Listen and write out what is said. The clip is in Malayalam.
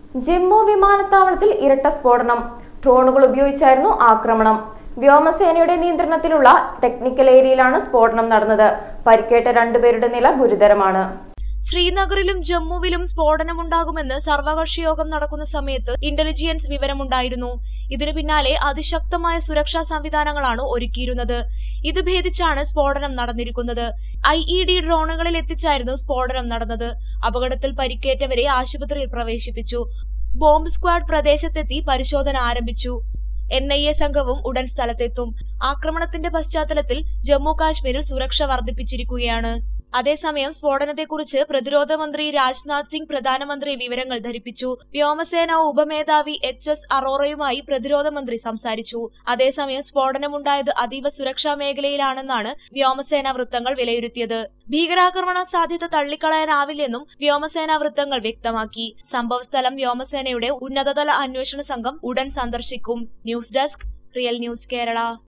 ജമ്മു വിമാനത്താവളത്തിൽ ഇരട്ട സ്ഫോടനം ഡ്രോണുകൾ ഉപയോഗിച്ചായിരുന്നു ആക്രമണം വ്യോമസേനയുടെ നിയന്ത്രണത്തിലുള്ള ടെക്നിക്കൽ ഏരിയയിലാണ് സ്ഫോടനം നടന്നത് പരിക്കേറ്റ രണ്ടുപേരുടെ നില ഗുരുതരമാണ് ശ്രീനഗറിലും ജമ്മുവിലും സ്ഫോടനമുണ്ടാകുമെന്ന് സർവകക്ഷി യോഗം നടക്കുന്ന സമയത്ത് ഇന്റലിജൻസ് വിവരമുണ്ടായിരുന്നു ഇതിനു പിന്നാലെ അതിശക്തമായ സുരക്ഷാ സംവിധാനങ്ങളാണ് ഒരുക്കിയിരുന്നത് ഇത് ഭേദിച്ചാണ് സ്ഫോടനം നടന്നിരിക്കുന്നത് ഐ ഇ ഡി ഡ്രോണുകളിൽ എത്തിച്ചായിരുന്നു സ്ഫോടനം നടന്നത് അപകടത്തിൽ പരിക്കേറ്റവരെ ആശുപത്രിയിൽ പ്രവേശിപ്പിച്ചു ബോംബ് സ്ക്വാഡ് പ്രദേശത്തെത്തി പരിശോധന ആരംഭിച്ചു എൻ ഐ എ സംഘവും ഉടൻ സ്ഥലത്തെത്തും ആക്രമണത്തിന്റെ പശ്ചാത്തലത്തിൽ ജമ്മു കാശ്മീരിൽ സുരക്ഷ വർദ്ധിപ്പിച്ചിരിക്കുകയാണ് അതേസമയം സ്ഫോടനത്തെക്കുറിച്ച് പ്രതിരോധ മന്ത്രി രാജ്നാഥ് സിംഗ് പ്രധാനമന്ത്രിയെ വിവരങ്ങൾ ധരിപ്പിച്ചു വ്യോമസേന ഉപമേധാവി എച്ച് എസ് അറോറയുമായി പ്രതിരോധ മന്ത്രി സംസാരിച്ചു അതേസമയം സ്ഫോടനമുണ്ടായത് അതീവ സുരക്ഷാ മേഖലയിലാണെന്നാണ് വ്യോമസേന വൃത്തങ്ങൾ വിലയിരുത്തിയത് ഭീകരാക്രമണ സാധ്യത തള്ളിക്കളയാനാവില്ലെന്നും വ്യോമസേന വൃത്തങ്ങൾ വ്യക്തമാക്കി സംഭവസ്ഥലം വ്യോമസേനയുടെ ഉന്നതതല അന്വേഷണ സംഘം ഉടൻ സന്ദർശിക്കും news desk real news Kerala